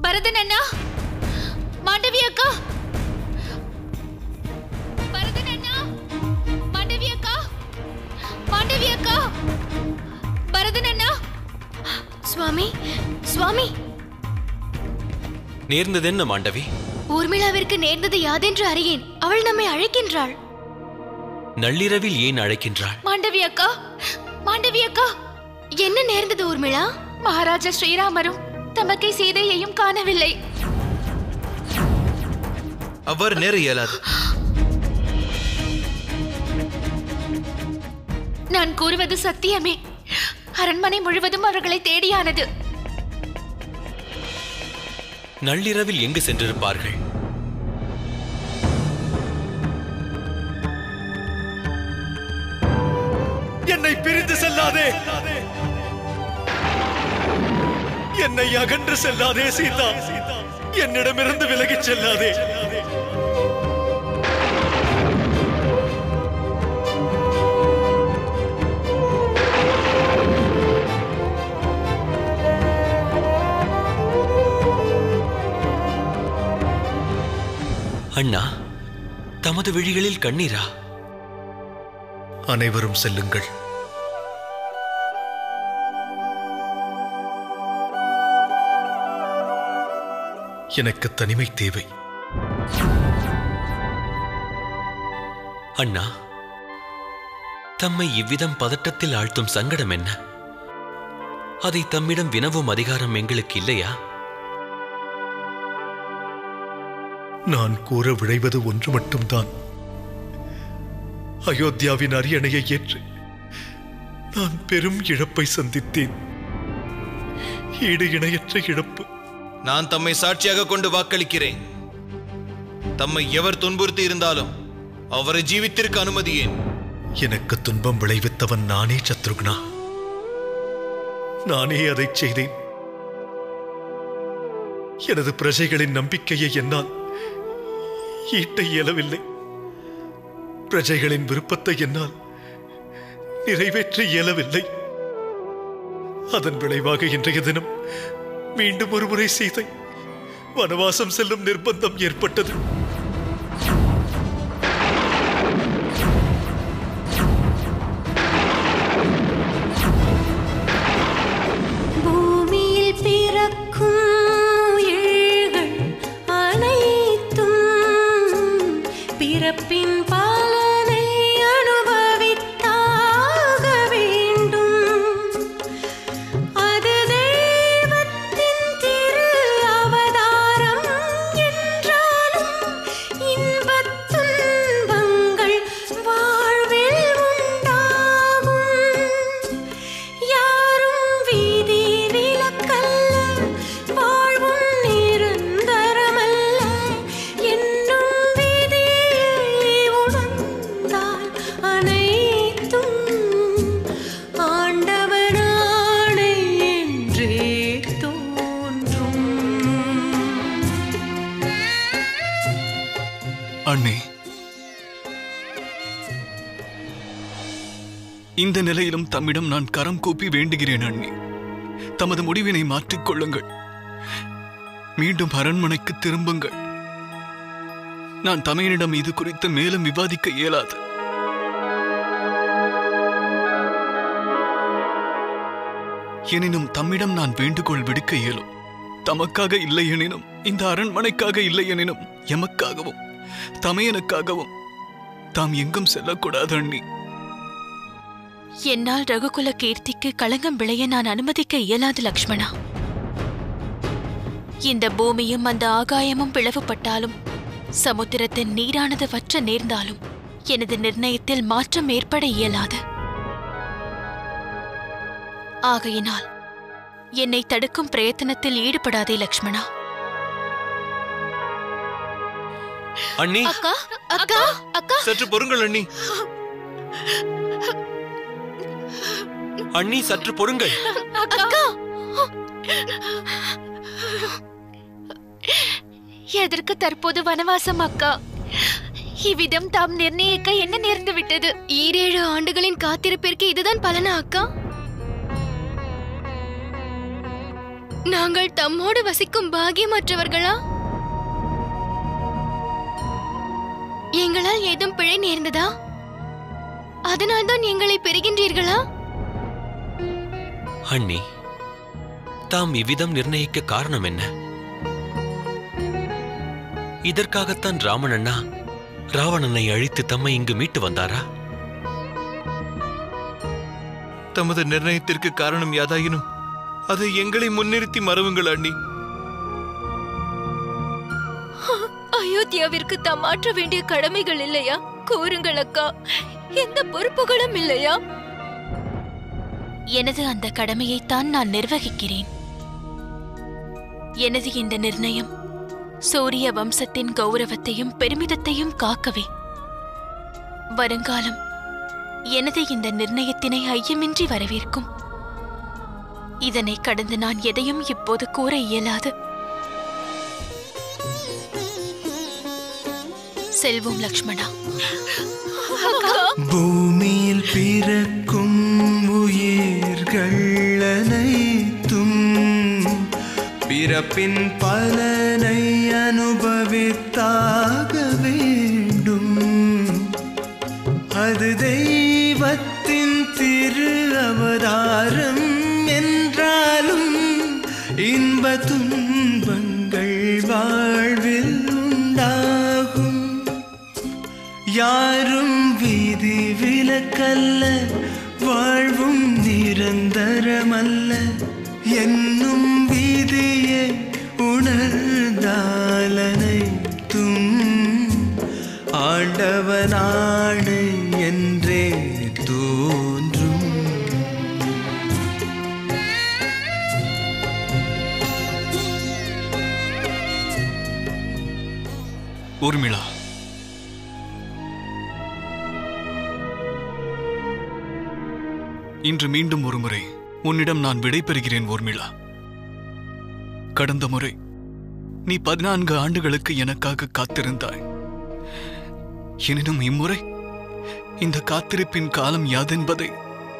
பரதன் அண்ணா மாண்டவி அக்கா பரதன் அண்ணா மாண்டவி அக்கா மாண்டவி அக்கா பரதன் அண்ணா சுவாமி சுவாமி நேர்ந்தது என்ன மாண்டவி ஊர்மிளாவிற்கு நேர்ந்தது யாதென்று அறியேன் அவள் நம்மை அழைக்கின்றாள் நள்ளிரவில் ஏன் அழைக்கின்றாள் மாண்டவி அக்கா மாண்டவி அக்கா என்ன நேர்ந்தது ஊர்மிளா மகாராஜா ஸ்ரீராமரும் தமக்கை சீதையையும் காணவில்லை அவர் நேர இயலாது நான் கூறுவது சத்தியமே அரண்மனை முழுவதும் அவர்களை தேடியானது நள்ளிரவில் எங்கு சென்றிருப்பார்கள் என்னை பிரிந்து செல்லாதே என்னை அகன்று செல்லாதே சீதா என்னிடமிருந்து விலகிச் செல்லாதே அண்ணா தமது விழிகளில் கண்ணீரா அனைவரும் செல்லுங்கள் எனக்கு தனிமை தேவை அண்ணா தம்மை இவ்விதம் பதட்டத்தில் ஆழ்த்தும் சங்கடம் என்ன அதை தம்மிடம் வினவும் அதிகாரம் எங்களுக்கு இல்லையா நான் கூற விழைவது ஒன்று மட்டும்தான் அயோத்தியாவின் அரியணையை ஏற்று நான் பெரும் இழப்பை சந்தித்தேன் ஈடு இணையற்ற இழப்பு நான் தம்மை சாட்சியாக கொண்டு வாக்களிக்கிறேன் தம்மை எவர் துன்புறுத்தி இருந்தாலும் அவரை ஜீவித்திருக்க அனுமதியேன் எனக்கு துன்பம் விளைவித்தவன் நானே சத்ருக்னா நானே அதைச் செய்தேன் எனது பிரஜைகளின் நம்பிக்கையை என்னால் ஈட்ட இயலவில்லை பிரஜைகளின் விருப்பத்தை என்னால் நிறைவேற்ற இயலவில்லை அதன் விளைவாக இன்றைய தினம் மீண்டும் ஒருமுறை சீதை வனவாசம் செல்லும் நிர்பந்தம் ஏற்பட்டது பூமியில் பிறக்கும் உயிர்கள் அனைத்தும் பிறப்பின் பலனை அனுபவித்தாக வேண்டும் அது தெய்வத்தின் திரு அவதாரம் என்றாலும் இன்பத் துன்பங்கள் வாழ்வில் உண்டாகும் யாரும் வீதி விலக்கல்ல வாழ்வும் நிரந்தரமல்ல என்னும் விதியை உணர்ந்தால் அனைத்தும் ஆண்டவனானை என்றே தோன்றும் அண்ணே இந்த நிலையிலும் தம்மிடம் நான் கரம் கூப்பி வேண்டுகிறேன் அண்ணே தமது முடிவினை மாற்றிக் கொள்ளுங்கள் மீண்டும் அரண்மனைக்கு திரும்புங்கள் நான் தமையனிடம் இது குறித்து மேலும் விவாதிக்க இயலாது எனினும் தம்மிடம் நான் வேண்டுகோள் விடுக்க இயலும் தமக்காக இல்லை எனினும் இந்த அரண்மனைக்காக இல்லை எனினும் எமக்காகவும் தமையனுக்காகவும் தாம் எங்கும் செல்லக்கூடாது அண்ணி என்னால் ரகுகுல கீர்த்திக்கு களங்கம் விளைய நான் அனுமதிக்க இயலாது லக்ஷ்மணா இந்த பூமியும் அந்த ஆகாயமும் பிளவுபட்டாலும் சமுத்திரத்தின் நீரானது வற்ற நேர்ந்தாலும் எனது நிர்ணயத்தில் மாற்றம் ஏற்பட இயலாது ஆகையினால் என்னை தடுக்கும் பிரயத்தனத்தில் ஈடுபடாதே லக்ஷ்மணா அண்ணி அக்கா அக்கா அக்கா சற்று பொறுங்கள் அண்ணி அண்ணி சற்று பொறுங்கள் அக்கா எதற்கு தற்போது வனவாசம் அக்கா இவ்விதம் தாம் நிர்ணயிக்க என்ன நேர்ந்து விட்டது ஈரேழு ஆண்டுகளின் காத்திருப்பிற்கு இதுதான் பலனா அக்கா நாங்கள் தம்மோடு வசிக்கும் பாகியமற்றவர்களா எங்களால் ஏதும் பிழை நேர்ந்ததா அதனால்தான் எங்களை பெறுகின்றீர்களா அண்ணி தாம் இவ்விதம் நிர்ணயிக்க காரணம் என்ன இதற்காகத்தான் ராமன் அண்ணா ராவணனை அழித்து தம்மை இங்கு மீட்டு வந்தாரா தமது நிர்ணயத்திற்கு காரணம் யாதாயினும் அதை எங்களை முன்னிறுத்தி மறவுங்கள் அண்ணி அயோத்தியாவிற்கு தாம் ஆற்ற வேண்டிய கடமைகள் இல்லையா கூறுங்கள் அக்கா எந்த பொறுப்புகளும் இல்லையா எனது அந்த கடமையைத்தான் நான் நிர்வகிக்கிறேன் எனது இந்த நிர்ணயம் சூரிய வம்சத்தின் கௌரவத்தையும் பெருமிதத்தையும் காக்கவே வருங்காலம் எனது இந்த நிர்ணயத்தினை ஐயமின்றி வரவேற்கும் இதனை கடந்து நான் எதையும் இப்போது கூற இயலாது செல்வோம் லக்ஷ்மணா பூமியில் பிறக்கும் உயிர்கள் அனைத்தும் பிறப்பின் பலனை அனுபவித்தாக வேண்டும் அது தெய்வத்தின் திரு அவதாரம் என்றாலும் இன்ப துன்பங்கள் வாழ்வில் உண்டாகும் யாரும் விதி விலக்கல்ல வாழ்வும் நிரந்தரமல்ல என்னும் விதியை உணர்ந்தாலனைத்தும் ஆண்டவனாடு என்றே தோன்றும் ஊர்மிளா இன்று மீண்டும் ஒருமுறை உன்னிடம் நான் விடை பெறுகிறேன் ஊர்மிளா கடந்த முறை நீ பதினான்கு ஆண்டுகளுக்கு எனக்காக காத்திருந்தாய் எனினும் இம்முறை இந்த காத்திருப்பின் காலம் யாதென்பதை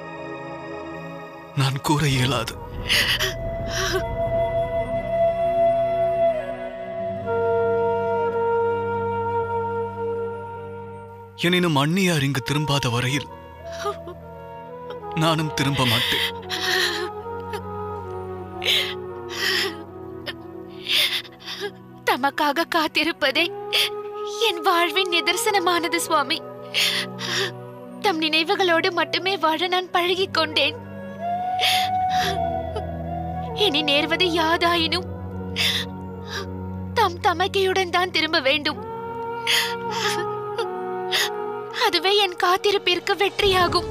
நான் கூற இயலாது எனினும் அந்நியார் இங்கு திரும்பாத வரையில் நானும் திரும்ப மாட்டேன் தமக்காக காத்திருப்பதே என் வாழ்வின் நிதர்சனமானது சுவாமி தம் நினைவுகளோடு மட்டுமே வாழ நான் பழகிக் கொண்டேன் இனி நேர்வது யாதாயினும் தம் தமக்கையுடன் தான் திரும்ப வேண்டும் அதுவே என் காத்திருப்பிற்கு வெற்றியாகும்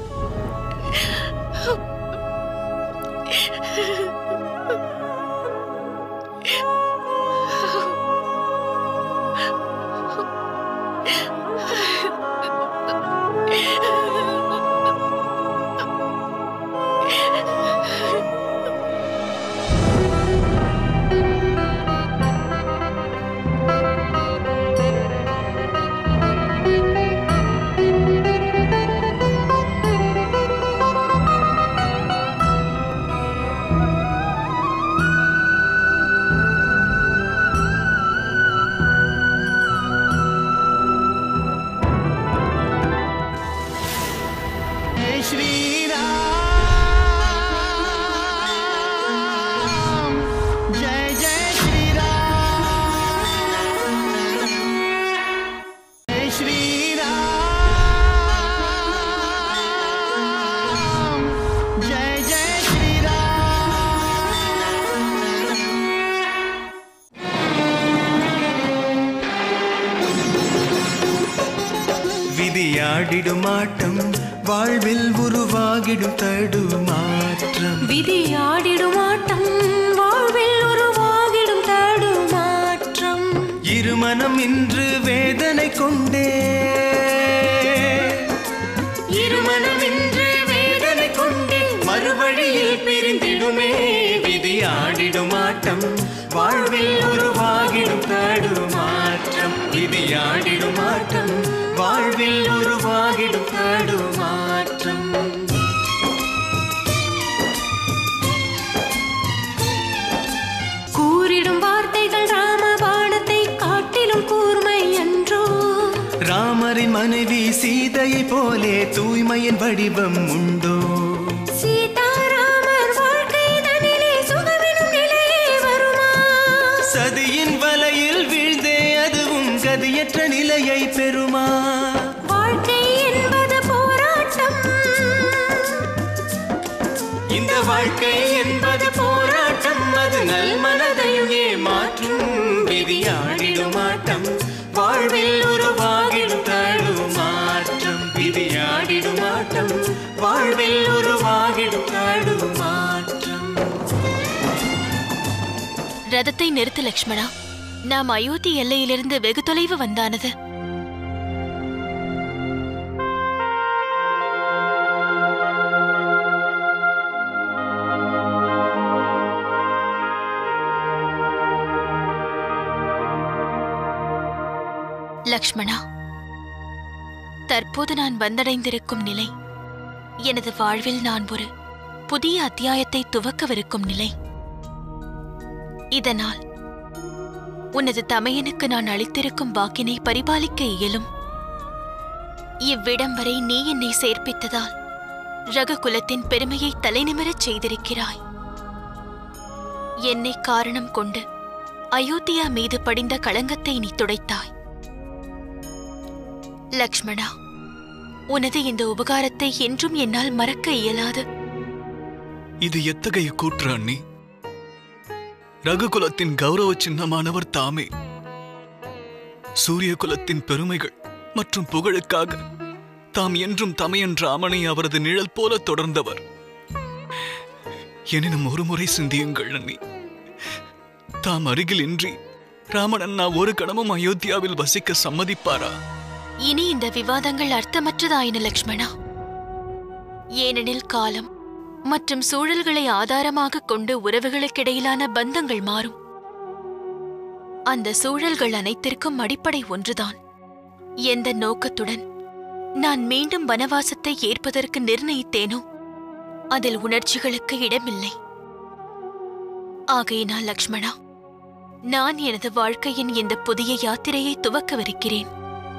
जय श्री राम जय जय श्री राम जय श्री राम जय जय श्री राम விதியாடிடும் ஆட்டம் வாழ்வில் உருவாகிடும் தடுமாற்றம் விதியாடிடும் ஆட்டம் வாழ்வில் உருவாகிடும் தடுமாற்றம் இருமனம் இன்று வேதனை கொண்டே இருமனம் இன்று வேதனை கொண்டே மறுவழியில் பிரிந்திடுமே விதியாடிடும் ஆட்டம் வாழ்வில் உருவாகிடும் தடுமாற்றம் விதியாடிடும் ஆட்டம் வாழ்வில் உருவாகிடும் தடுமாற்றம் மனைவி சீதையை போலே தூய்மையின் வடிவம் உண்டோ சீதாராமர் வாழ்க்கை தனிலே சுகமெனும் நிலையே வருமா சதியின் வலையில் வீழ்ந்தே அதுவும் கதியற்ற நிலையை பெறுமா வாழ்க்கை என்பது போராட்டம் இந்த வாழ்க்கை என்பது போராட்டம் அது நல் மனதையும் ஏமாற்றும் விதியாடிடும் ஆட்டம் வாழ்வில் உருவாகிடும் தடுமாற்றம் விதியாடிடும் ஆட்டம் வாழ்வில் உருவாகிடும் தடுமாற்றம் ரதத்தை நிறுத்து லக்ஷ்மணா நாம் அயோத்தி எல்லையிலிருந்து வெகு தொலைவு வந்தானது லக்ஷ்மணா தற்போது நான் வந்தடைந்திருக்கும் நிலை எனது வாழ்வில் நான் ஒரு புதிய அத்தியாயத்தை துவக்கவிருக்கும் நிலை இதனால் உனது தமையனுக்கு நான் அளித்திருக்கும் வாக்கினை பரிபாலிக்க இயலும் இவ்விடம் வரை நீ என்னை சேர்ப்பித்ததால் ரகுகுலத்தின் பெருமையை தலைநிமிரச் செய்திருக்கிறாய் என்னை காரணம் கொண்டு அயோத்தியா மீது படிந்த களங்கத்தை நீ துடைத்தாய் லக்ஷ்மணா உனது இந்த உபகாரத்தை என்றும் என்னால் மறக்க இயலாது இது எத்தகைய கூற்று அண்ணி ரகுகுலத்தின் கௌரவ சின்னமானவர் தாமே சூரிய குலத்தின் பெருமைகள் மற்றும் புகழுக்காக தாம் என்றும் தமையன் ராமனை அவரது நிழல் போல தொடர்ந்தவர் எனினும் ஒருமுறை சிந்தியுங்கள் அண்ணி தாம் அருகில் இன்றி ராமன் அண்ணா ஒரு கணமும் அயோத்தியாவில் வசிக்க சம்மதிப்பாரா இனி இந்த விவாதங்கள் அர்த்தமற்றதாயின லக்ஷ்மணா ஏனெனில் காலம் மற்றும் சூழல்களை ஆதாரமாக கொண்டு உறவுகளுக்கிடையிலான பந்தங்கள் மாறும் அந்த சூழல்கள் அனைத்திற்கும் அடிப்படை ஒன்றுதான் எந்த நோக்கத்துடன் நான் மீண்டும் வனவாசத்தை ஏற்பதற்கு நிர்ணயித்தேனோ அதில் உணர்ச்சிகளுக்கு இடமில்லை ஆகையினால் லக்ஷ்மணா நான் எனது வாழ்க்கையின் இந்த புதிய யாத்திரையை துவக்கவிருக்கிறேன்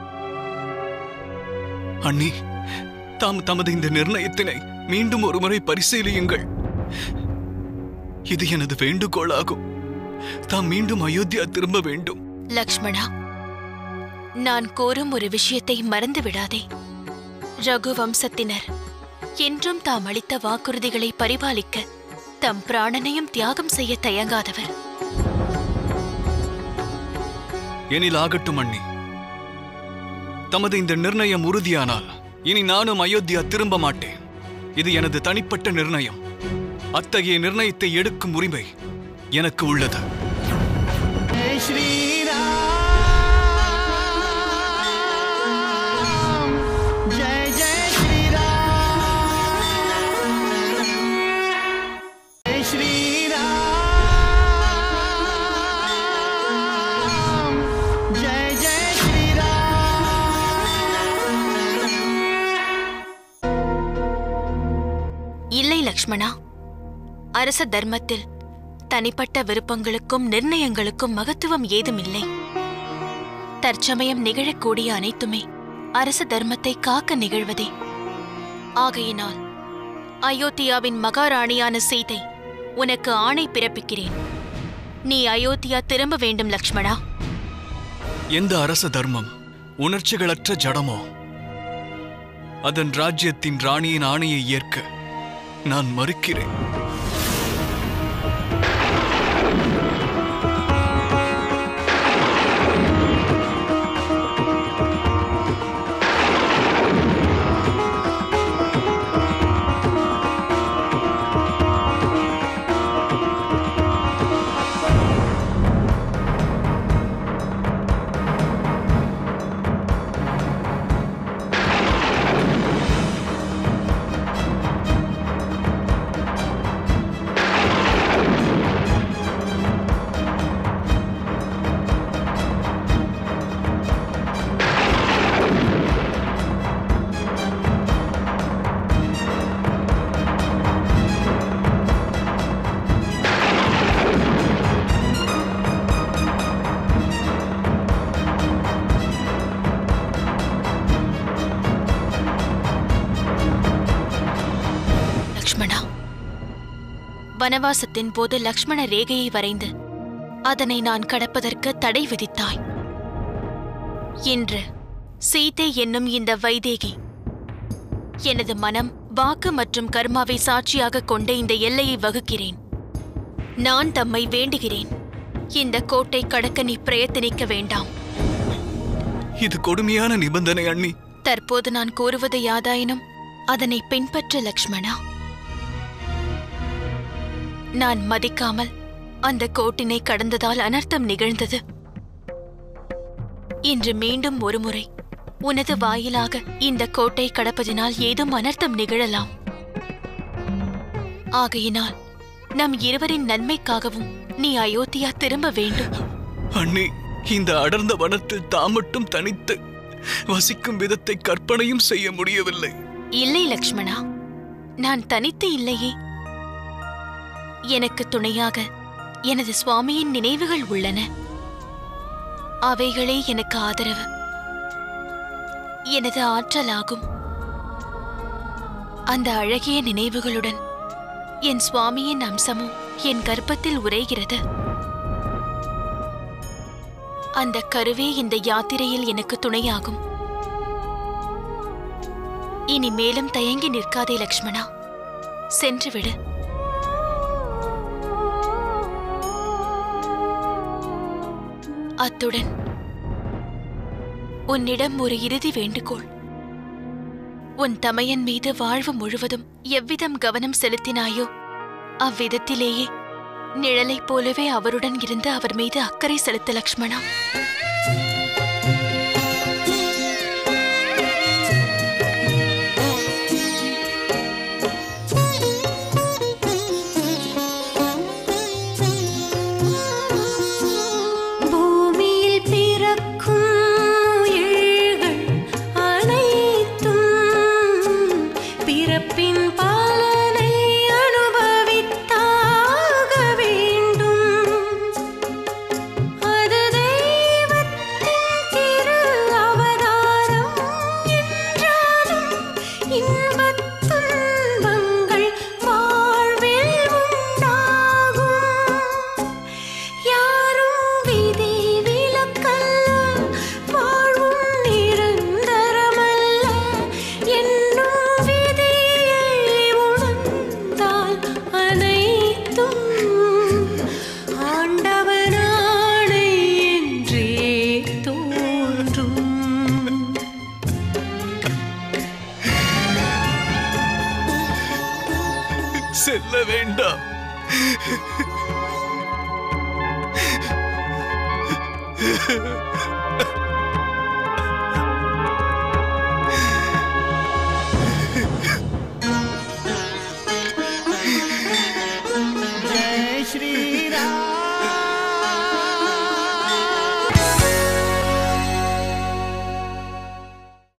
அண்ணி தாம் தமது இந்த நிர்ணயத்தினை மீண்டும் ஒருமுறை பரிசீலியுங்கள் இது எனது வேண்டுகோளாகும் தாம் மீண்டும் அயோத்தியா திரும்ப வேண்டும் லக்ஷ்மணா நான் கூறும் ஒரு விஷயத்தை மறந்து விடாதே ரகு வம்சத்தினர் என்றும் தாம் அளித்த வாக்குறுதிகளை பரிபாலிக்க தம் பிராணனையும் தியாகம் செய்ய தயங்காதவர் எனில் ஆகட்டும் அண்ணி தமது இந்த நிர்ணயம் உறுதியானால் இனி நானும் அயோத்தியா திரும்ப மாட்டேன் இது எனது தனிப்பட்ட நிர்ணயம் அத்தகைய நிர்ணயத்தை எடுக்கும் உரிமை எனக்கு உள்ளது जय जय श्री राम जय श्री राम जय जय श्री இல்லை லக்ஷ்மணா அரச தர்மத்தில் தனிப்பட்ட விருப்பங்களுக்கும் நிர்ணயங்களுக்கும் மகத்துவம் ஏதுமில்லை தற்சமயம் நிகழக்கூடிய அனைத்துமே அரச தர்மத்தை காக்க நிகழ்வதே ஆகையினால் அயோத்தியாவின் மகாராணியான சீதை உனக்கு ஆணை பிறப்பிக்கிறேன் நீ அயோத்தியா திரும்ப வேண்டும் லக்ஷ்மணா எந்த அரச தர்மம் உணர்ச்சிகளற்ற ஜடமோ அதன் ராஜ்யத்தின் ராணியின் ஆணையை ஏற்க நான் மறுக்கிறேன் வனவாசத்தின் போது லக்ஷ்மண ரேகையை வரைந்து அதனை நான் கடப்பதற்கு தடை விதித்தாய் இன்று சீதை என்னும் இந்த வைதேகி எனது மனம் வாக்கு மற்றும் கர்மாவை சாட்சியாக கொண்ட இந்த எல்லையை வகுக்கிறேன் நான் தம்மை வேண்டுகிறேன் இந்த கோட்டை கடக்க நீ பிரயத்தனிக்க வேண்டாம் இது கொடுமையான நிபந்தனை அண்ணி தற்போது நான் கூறுவது யாதாயினும் அதனை பின்பற்ற லக்ஷ்மணா நான் மதிக்காமல் அந்த கோட்டினை கடந்ததால் அனர்த்தம் நிகழ்ந்தது இன்று மீண்டும் ஒருமுறை உனது வாயிலாக இந்த கோட்டை கடப்பதினால் ஏதும் அனர்த்தம் நிகழலாம் ஆகையினால் நம் இருவரின் நன்மைக்காகவும் நீ அயோத்தியா திரும்ப வேண்டும் அண்ணி இந்த அடர்ந்த வனத்தில் தாம் மட்டும் தனித்து வசிக்கும் விதத்தை கற்பனையும் செய்ய முடியவில்லை இல்லை லக்ஷ்மணா நான் தனித்து இல்லையே எனக்கு துணையாக எனது சுவாமியின் நினைவுகள் உள்ளன அவைகளே எனக்கு ஆதரவு எனது ஆற்றலாகும் அந்த அழகிய நினைவுகளுடன் என் சுவாமியின் அம்சமும் என் கர்ப்பத்தில் உரைகிறது அந்த கருவே இந்த யாத்திரையில் எனக்கு துணையாகும் இனி மேலும் தயங்கி நிற்காதே லக்ஷ்மணா சென்று விடு அத்துடன் உன்னிடம் ஒரு இறுதி வேண்டுகோள் உன் தமையன் மீது வாழ்வு முழுவதும் எவ்விதம் கவனம் செலுத்தினாயோ அவ்விதத்திலேயே நிழலைப் போலவே அவருடன் இருந்து அவர் மீது அக்கறை செலுத்த லக்ஷ்மணா பூமியில் பிறக்கும் உயிர்கள் அனைத்தும் பிறப்பின் பலனை அனுபவித்தாக வேண்டும் அது தெய்வத்தின் திரு அவதாரம் என்றாலும் இன்பத் துன்பங்கள் வாழ்வில் உண்டாகும் யாரும் விதி விலக்கல்ல வாழ்வும் நிரந்தரமல்ல என்னும் விதியை உணர்ந்தால் அனைத்தும் ஆண்டவனானை என்றே தோன்றும் செல்ல வேண்டாம்